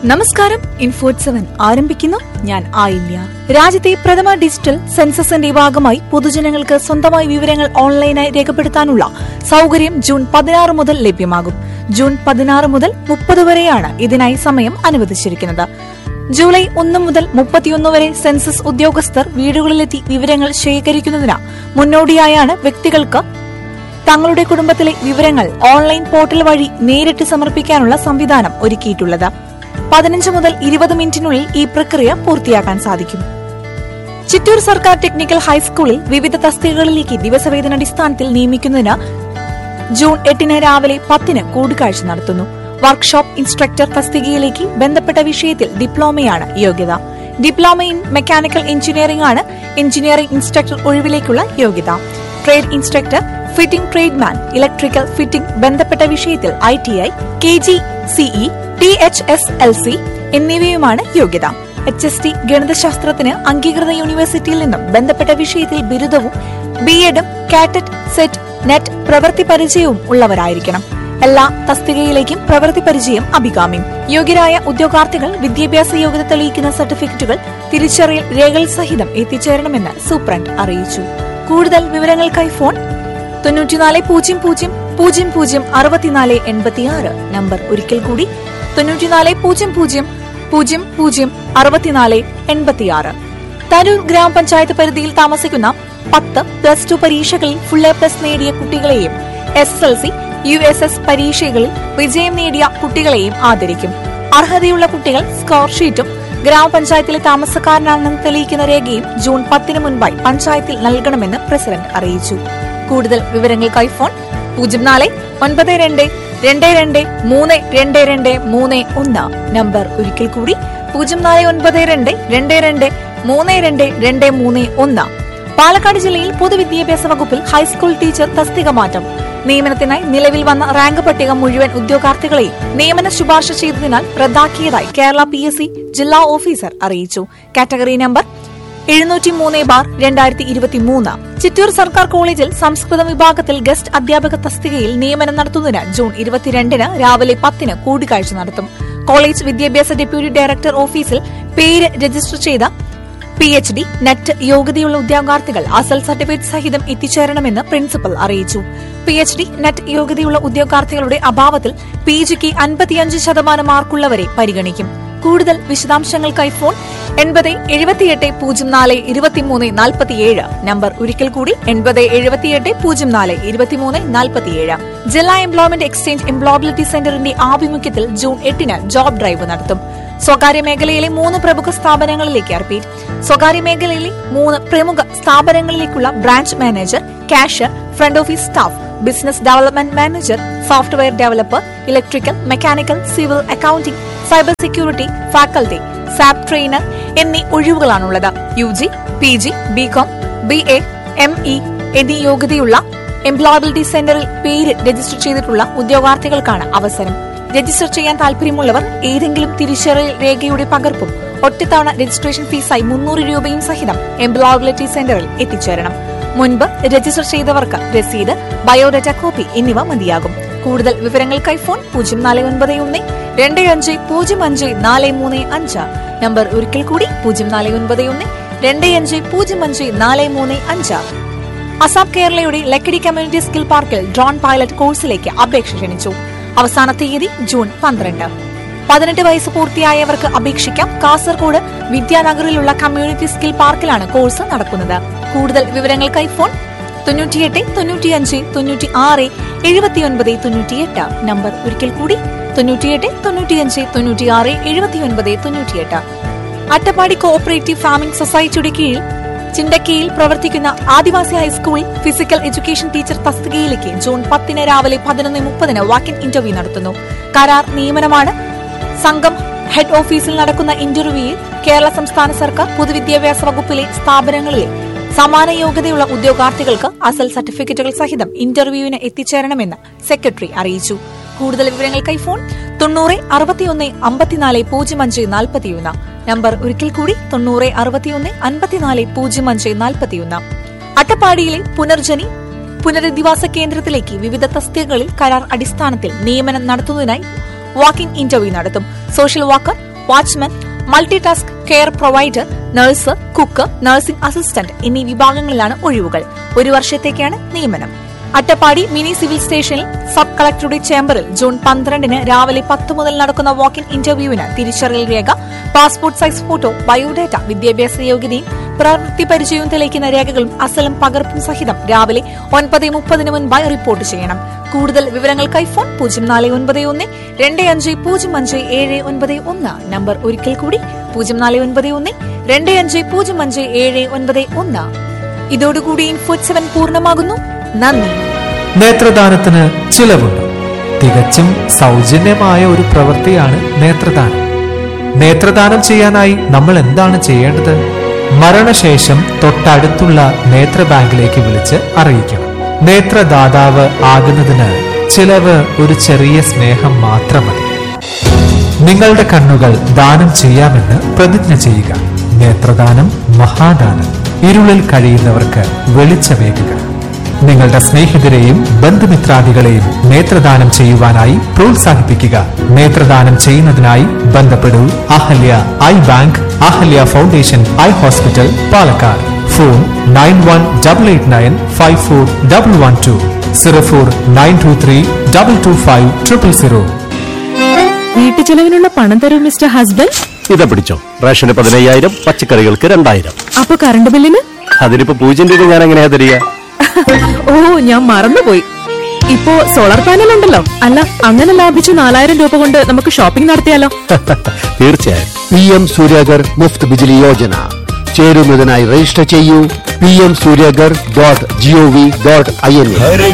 നമസ്കാരം ഇൻഫോർട്ട് സെവൻ ആരംഭിക്കുന്നു ഞാൻ ആയില്യ രാജ്യത്തെ പ്രഥമ ഡിജിറ്റൽ സെൻസസിന്റെ ഭാഗമായി പൊതുജനങ്ങൾക്ക് സ്വന്തമായി വിവരങ്ങൾ ഓൺലൈനായി രേഖപ്പെടുത്താനുള്ള സൗകര്യം ജൂൺ പതിനാറ് മുതൽ ലഭ്യമാകും ജൂൺ പതിനാറ് മുതൽ മുപ്പത് വരെയാണ് ഇതിനായി സമയം അനുവദിച്ചിരിക്കുന്നത് ജൂലൈ ഒന്ന് മുതൽ മുപ്പത്തിയൊന്ന് വരെ സെൻസസ് ഉദ്യോഗസ്ഥർ വീടുകളിലെത്തി വിവരങ്ങൾ ശേഖരിക്കുന്നതിന് മുന്നോടിയായാണ് വ്യക്തികൾക്ക് തങ്ങളുടെ കുടുംബത്തിലെ വിവരങ്ങൾ ഓൺലൈൻ പോർട്ടൽ വഴി നേരിട്ട് സമർപ്പിക്കാനുള്ള സംവിധാനം ഒരുക്കിയിട്ടുള്ളത് പതിനഞ്ച് മുതൽ ഇരുപത് മിനിറ്റിനുള്ളിൽ ഈ പ്രക്രിയ പൂർത്തിയാക്കാൻ സാധിക്കും ചിറ്റൂർ സർക്കാർ ടെക്നിക്കൽ ഹൈസ്കൂളിൽ വിവിധ തസ്തികകളിലേക്ക് ദിവസവേതനടിസ്ഥാനത്തിൽ നിയമിക്കുന്നതിന് ജൂൺ എട്ടിന് രാവിലെ പത്തിന് കൂടിക്കാഴ്ച നടത്തുന്നു വർക്ക്ഷോപ്പ് ഇൻസ്ട്രക്ടർ തസ്തികയിലേക്ക് ബന്ധപ്പെട്ട വിഷയത്തിൽ ഡിപ്ലോമയാണ് യോഗ്യത ഡിപ്ലോമ ഇൻ മെക്കാനിക്കൽ എഞ്ചിനീയറിംഗ് ആണ് എഞ്ചിനീയറിംഗ് ഇൻസ്ട്രക്ടർ ഒഴിവിലേക്കുള്ള യോഗ്യത trade instructor fitting tradesman electrical fitting ബന്ധപ്പെട്ട വിഷയത്തിൽ I T I K G CE T H S L C എന്നിവയുമാണ് യോഗ്യത എച്ച് എസ് ടി ഗണിതശാസ്ത്രത്തിന് അംഗീകൃത യൂണിവേഴ്സിറ്റിയിൽ നിന്നും ബന്ധപ്പെട്ട വിഷയത്തിൽ ബിരുദവും ബി എഡും കാറ്ററ്റ് സെറ്റ് നെറ്റ് പ്രവൃത്തി പരിചയവും ഉള്ളവരായിരിക്കണം എല്ലാ തസ്തികയിലേക്കും പ്രവൃത്തി പരിചയം അഭികാമ്യം യോഗ്യരായ ഉദ്യോഗാർത്ഥികൾ വിദ്യാഭ്യാസ യോഗ്യത തെളിയിക്കുന്ന സർട്ടിഫിക്കറ്റുകൾ തിരിച്ചറിയൽ രേഖകൾ സഹിതം എത്തിച്ചേരണമെന്ന് സൂപ്രണ്ട് അറിയിച്ചു കൂടുതൽ വിവരങ്ങൾക്കായി ഫോൺ തൊണ്ണൂറ്റിനാല് പൂജ്യം പൂജ്യം പൂജ്യം പൂജ്യം അറുപത്തിനാല് എൺപത്തിയാറ് നമ്പർ ഒരിക്കൽ കൂടി തൊണ്ണൂറ്റിനാല് പൂജ്യം പൂജ്യം പൂജ്യം പൂജ്യം അറുപത്തിനാല് എൺപത്തിയാറ് തരൂർ ഗ്രാമപഞ്ചായത്ത് പരിധിയിൽ താമസിക്കുന്ന പത്ത് പ്ലസ് ടു പരീക്ഷകളിൽ ഫുൾ എ പ്ലസ് നേടിയ കുട്ടികളെയും S S L C U S S പരീക്ഷകളിൽ വിജയം നേടിയ കുട്ടികളെയും ആദരിക്കും അർഹതയുള്ള കുട്ടികൾ സ്കോർ ഷീറ്റും ഗ്രാമപഞ്ചായത്തിലെ താമസക്കാരനാണെന്ന് തെളിയിക്കുന്ന രേഖയും ജൂൺ പത്തിന് മുൻപായി പഞ്ചായത്തിൽ നൽകണമെന്ന് പ്രസിഡന്റ് അറിയിച്ചു കൂടുതൽ വിവരങ്ങൾക്കായി ഫോൺ പൂജ്യം നാല് ഒൻപത് രണ്ട് രണ്ട് രണ്ട് മൂന്ന് രണ്ട് രണ്ട് മൂന്ന് ഒന്ന് നമ്പർ ഒരിക്കൽ കൂടി പൂജ്യം നാല് ഒൻപത് രണ്ട് രണ്ട് രണ്ട് മൂന്ന് രണ്ട് രണ്ട് മൂന്ന് ഒന്ന് പാലക്കാട് ജില്ലയിൽ പൊതുവിദ്യാഭ്യാസ വകുപ്പിൽ ഹൈസ്കൂൾ ടീച്ചർ തസ്തിക മാറ്റം നിയമനത്തിനായി നിലവിൽ വന്ന റാങ്ക് പട്ടിക മുഴുവൻ ഉദ്യോഗാർത്ഥികളെയും നിയമന ശുപാർശ ചെയ്തതിനാൽ റദ്ദാക്കിയതായി കേരള പി എസ് സി ജില്ലാ ഓഫീസർ അറിയിച്ചു കാറ്റഗറി നമ്പർ എഴുന്നൂറ്റി മൂന്ന് ബാർ രണ്ടായിരത്തി ഇരുപത്തി മൂന്ന് ചിറ്റൂർ സർക്കാർ കോളേജിൽ സംസ്കൃതം വിഭാഗത്തിൽ ഗസ്റ്റ് അധ്യാപക തസ്തികയിൽ നിയമനം നടത്തുന്നതിന് ജൂൺ ഇരുപത്തിരണ്ടിന് രാവിലെ പത്തിന് കൂടിക്കാഴ്ച നടത്തും കോളേജ് വിദ്യാഭ്യാസ ഡെപ്യൂട്ടി ഡയറക്ടർ ഓഫീസിൽ പേര് രജിസ്റ്റർ ചെയ്ത പി എച്ച് ഡി നെറ്റ് യോഗ്യതയുള്ള ഉദ്യോഗാർത്ഥികൾ അസൽ സർട്ടിഫിക്കറ്റ് സഹിതം എത്തിച്ചേരണമെന്ന് പ്രിൻസിപ്പൽ അറിയിച്ചു പി എച്ച് ഡി നെറ്റ് യോഗ്യതയുള്ള ഉദ്യോഗാർത്ഥികളുടെ അഭാവത്തിൽ പി ജിക്ക് അൻപത്തിയഞ്ച് ശതമാനം മാർക്കുള്ളവരെ പരിഗണിക്കും കൂടുതൽ വിശദാംശങ്ങൾക്കായി ഫോൺ എൺപത് എഴുപത്തിയെട്ട് പൂജ്യം നാല് ഇരുപത്തിമൂന്ന് നാൽപ്പത്തിയേഴ് നമ്പർ ഒരിക്കൽ കൂടി എൺപത് എഴുപത്തിയെട്ട് പൂജ്യം നാല് ഇരുപത്തിമൂന്ന് നാൽപ്പത്തിയേഴ് ജില്ലാ എംപ്ലോയ്മെന്റ് എക്സ്ചേഞ്ച് എംപ്ലോയബിലിറ്റി സെന്ററിന്റെ ആഭിമുഖ്യത്തിൽ ജൂൺ എട്ടിന് ജോബ് ഡ്രൈവ് നടത്തും സ്വകാര്യ മേഖലയിലെ മൂന്ന് പ്രമുഖ സ്ഥാപനങ്ങളിലേക്ക് റിപ്പീറ്റ് സ്വകാര്യ മേഖലയിലെ മൂന്ന് പ്രമുഖ സ്ഥാപനങ്ങളിലേക്കുള്ള branch manager cashier front office staff business development manager software developer electrical mechanical civil accounting cyber security faculty SAP trainer എന്നീ ഒഴിവുകളാണുള്ളത് U G P G B Com B A M E എന്നീ യോഗ്യതയുള്ള എംപ്ലോയബിലിറ്റി സെന്ററിൽ പേര് രജിസ്റ്റർ ചെയ്തിട്ടുള്ള ഉദ്യോഗാർത്ഥികൾക്കാണ് അവസരം register ചെയ്യാൻ താല്പര്യമുള്ളവർ ഏതെങ്കിലും തിരിച്ചറിയൽ രേഖയുടെ പകർപ്പും ഒറ്റത്തവണ രജിസ്ട്രേഷൻ ഫീസായി മുന്നൂറ് രൂപയും സഹിതം എംപ്ലോയബിലിറ്റി സെന്ററിൽ എത്തിച്ചേരണം മുൻപ് രജിസ്റ്റർ ചെയ്തവർക്ക് രസീത് ബയോഡാറ്റ കോപ്പി എന്നിവ മതിയാകും കൂടുതൽ വിവരങ്ങൾക്കായി ഫോൺ പൂജ്യം നാല് ഒൻപത് ഒന്ന് രണ്ട് അഞ്ച് പൂജ്യം അഞ്ച് നാല് മൂന്ന് അഞ്ച് നമ്പർ ഒരിക്കൽ കൂടി പൂജ്യം നാല് ഒൻപത് ഒന്ന് രണ്ട് അഞ്ച് പൂജ്യം അഞ്ച് നാല് മൂന്ന് അഞ്ച് അസാബ് കേരളയുടെ ലക്കിടി കമ്മ്യൂണിറ്റി സ്കിൽ പാർക്കിൽ ഡ്രോൺ പൈലറ്റ് കോഴ്സിലേക്ക് അപേക്ഷ ക്ഷണിച്ചു അവസാന തീയതി ജൂൺ പന്ത്രണ്ട് പതിനെട്ട് വയസ്സ് പൂർത്തിയായവർക്ക് അപേക്ഷിക്കാം കാസർഗോഡ് വിദ്യാനഗറിലുള്ള കമ്മ്യൂണിറ്റി സ്കിൽ പാർക്കിലാണ് കോഴ്സ് നടക്കുന്നത് കൂടുതൽ വിവരങ്ങൾക്കായി ഫോൺ തൊണ്ണൂറ്റിയെട്ട് തൊണ്ണൂറ്റിയഞ്ച് തൊണ്ണൂറ്റി ആറ് എഴുപത്തിയൊൻപത് തൊണ്ണൂറ്റിയെട്ട് നമ്പർ ഒരിക്കൽ കൂടി തൊണ്ണൂറ്റിയെട്ട് തൊണ്ണൂറ്റിയഞ്ച് തൊണ്ണൂറ്റിയാറ് എഴുപത്തിയൊൻപത് തൊണ്ണൂറ്റിയെട്ട് അട്ടപ്പാടി കോഓപ്പറേറ്റീവ് ഫാമിംഗ് സൊസൈറ്റിയുടെ കീഴിൽ ചിണ്ടക്കയിൽ പ്രവർത്തിക്കുന്ന ആദിവാസി ഹൈസ്കൂളിൽ ഫിസിക്കൽ എഡ്യൂക്കേഷൻ ടീച്ചർ തസ്തികയിലേക്ക് ജൂൺ പത്തിന് രാവിലെ പതിനൊന്ന് മുപ്പതിന് വാക്കിൻ ഇന്റർവ്യൂ നടത്തുന്നു കരാർ നിയമനമാണ് സംഘം ഹെഡ് ഓഫീസിൽ നടക്കുന്ന ഇന്റർവ്യൂയിൽ കേരള സംസ്ഥാന സർക്കാർ പൊതുവിദ്യാഭ്യാസ വകുപ്പിലെ സ്ഥാപനങ്ങളിലെ സമാന യോഗ്യതയുള്ള ഉദ്യോഗാർത്ഥികൾക്ക് അസൽ സർട്ടിഫിക്കറ്റുകൾ സഹിതം ഇന്റർവ്യൂവിന് എത്തിച്ചേരണമെന്ന് സെക്രട്ടറി അറിയിച്ചു കൂടുതൽ വിവരങ്ങൾക്കായി ഫോൺ തൊണ്ണൂറ് അറുപത്തിയൊന്ന് അമ്പത്തിനാല് പൂജ്യം അഞ്ച് നാൽപ്പത്തിയൊന്ന് നമ്പർ ഒരിക്കൽ കൂടി തൊണ്ണൂറ് അറുപത്തിയൊന്ന് അൻപത്തിനാല് പൂജ്യം അഞ്ച് നാൽപ്പത്തിയൊന്ന് അട്ടപ്പാടിയിലെ പുനർജനി പുനരധിവാസ കേന്ദ്രത്തിലേക്ക് വിവിധ തസ്തികകളിൽ കരാർ അടിസ്ഥാനത്തിൽ നിയമനം നടത്തുന്നതിനായി വാക്കിംഗ് ഇന്റർവ്യൂ നടത്തും social worker watchman multi task care provider nurse cook nursing assistant എന്നീ വിഭാഗങ്ങളിലാണ് ഒഴിവുകൾ ഒരു വർഷത്തേക്കാണ് നിയമനം അട്ടപ്പാടി മിനി സിവിൽ സ്റ്റേഷനിൽ സബ് കളക്ടറുടെ ചേംബറിൽ ജൂൺ പന്ത്രണ്ടിന് രാവിലെ പത്ത് മുതൽ നടക്കുന്ന വാക്കിൻ ഇന്റർവ്യൂവിന് തിരിച്ചറിയൽ രേഖ പാസ്പോർട്ട് സൈസ് ഫോട്ടോ ബയോഡേറ്റ വിദ്യാഭ്യാസ യോഗ്യതയും പ്രവൃത്തി പരിചയവും തെളിയിക്കുന്ന രേഖകളും അസലും പകർപ്പും സഹിതം രാവിലെ ഒൻപത് മുപ്പതിന് മുൻപായി റിപ്പോർട്ട് ചെയ്യണം കൂടുതൽ വിവരങ്ങൾക്കായി ഫോൺ പൂജ്യം നാല് ഒൻപത് ഒന്ന് രണ്ട് അഞ്ച് പൂജ്യം അഞ്ച് ഏഴ് ഒൻപത് ഒന്ന് നമ്പർ ഒരിക്കൽ കൂടി പൂജ്യം നാല് ഒൻപത് ഒന്ന് രണ്ട് അഞ്ച് പൂജ്യം അഞ്ച് ഏഴ് ഒൻപത് ഒന്ന് ഇതോടുകൂടി ഇൻഫോറ്റ് സെവൻ പൂർണ്ണമാകുന്നു നന്ദി നേത്രദാനത്തിന് ചിലവുണ്ട് തികച്ചും സൗജന്യമായ ഒരു പ്രവൃത്തിയാണ് നേത്രദാനം നേത്രദാനം ചെയ്യാനായി നമ്മൾ എന്താണ് ചെയ്യേണ്ടത് മരണശേഷം തൊട്ടടുത്തുള്ള നേത്ര ബാങ്കിലേക്ക് വിളിച്ച് അറിയിക്കണം നേത്രദാതാവ് ആകുന്നതിന് ചിലവ് ഒരു ചെറിയ സ്നേഹം മാത്രം മതി നിങ്ങളുടെ കണ്ണുകൾ ദാനം ചെയ്യാമെന്ന് പ്രതിജ്ഞ ചെയ്യുക നേത്രദാനം മഹാദാനം ഇരുളിൽ കഴിയുന്നവർക്ക് വെളിച്ചമേകുക നിങ്ങളുടെ സ്നേഹിതരെയും ബന്ധുമിത്രാദികളെയും നേത്രദാനം ചെയ്യുവാനായി പ്രോത്സാഹിപ്പിക്കുക നേത്രദാനം ചെയ്യുന്നതിനായി ബന്ധപ്പെടൂ Ahalya eye bank Ahalya foundation eye hospital Palakkad phone nine one double eight nine five four double one two zero four nine two three double two five triple zero വീട്ടു ചെലവിനുള്ള പണം തരൂ മിസ്റ്റർ ഹസ്ബൻഡ് ഇതാ പിടിച്ചോ റേഷന് പതിനയ്യായിരം പച്ചക്കറികൾക്ക് രണ്ടായിരം അപ്പൊ കറണ്ട് ബില്ലിന് അതിനിപ്പോ പൂജ്യം രൂപ ഞാൻ എങ്ങനെയാ തരിക ഓ ഞാൻ മറന്നുപോയി ഇപ്പോ സോളാർ പാനൽ ഉണ്ടല്ലോ അല്ല അങ്ങനെ ലാഭിച്ച നാലായിരം രൂപ കൊണ്ട് നമുക്ക് ഷോപ്പിംഗ് നടത്തിയാലോ തീർച്ചയായും പി എം സൂര്യഗർ മുഫ്ത് ബിജിലി യോജന ചേരുന്നതിനായി രജിസ്റ്റർ ചെയ്യൂ P M Suryaghar dot gov dot I N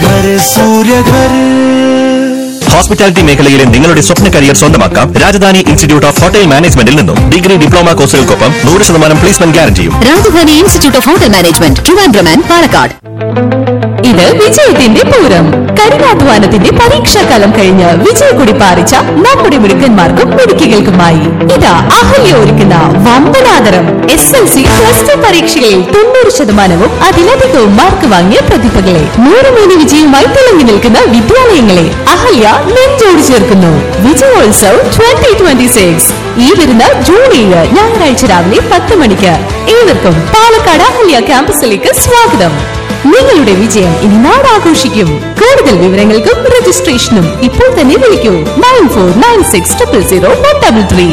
hospitality മേഖലയിലെ നിങ്ങളുടെ സ്വപ്ന കരിയർ സ്വന്തമാക്കാം രാജധാനി ഇൻസ്റ്റിറ്റ്യൂട്ട് ഓഫ് ഹോട്ടൽ മാനേജ്മെന്റിൽ നിന്നും ഡിഗ്രി ഡിപ്ലോമ കോഴ്സുകൾക്കൊപ്പം നൂറ് ശതമാനം പ്ലേസ്മെന്റ് ഗ്യാരണ്ടിയും Rajadhani institute of hotel management Trivandrum and Palakkad ഇത് വിജയത്തിന്റെ പൂരം കഠിനാധ്വാനത്തിന്റെ പരീക്ഷാകാലം കഴിഞ്ഞ് വിജയക്കൊടി പാറിച്ച നമ്മുടെ മിടുക്കന്മാർക്കും മിടുക്കികൾക്കുമായി ഇതാ അഹല്യ ഒരുക്കുന്ന വമ്പനാദരം S L C plus two പരീക്ഷകളിൽ തൊണ്ണൂറ് ശതമാനവും അതിലധികവും മാർക്ക് വാങ്ങിയ പ്രതിഭകളെ നൂറുമേനി വിജയവുമായി തിളങ്ങി നിൽക്കുന്ന വിദ്യാലയങ്ങളെ അഹല്യ നെഞ്ചോട് ചേർക്കുന്നു വിജയോത്സവ് ട്വന്റി ട്വന്റി സിക്സ് ഈ വരുന്ന ജൂൺ ഏഴ് ഞായറാഴ്ച രാവിലെ പത്ത് മണിക്ക് ഏവർക്കും പാലക്കാട് അഹല്യ ക്യാമ്പസിലേക്ക് സ്വാഗതം നിങ്ങളുടെ വിജയം ഇനി നാടാഘോഷിക്കും കൂടുതൽ വിവരങ്ങൾക്കും രജിസ്ട്രേഷനും ഇപ്പോൾ തന്നെ വിളിക്കൂ nine four nine six triple zero one double three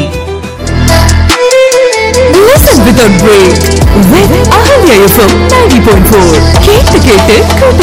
Listen without break with Ahalya FM 90.4. കേട്ട് കേട്ട് കൂട്ടുകൂടാം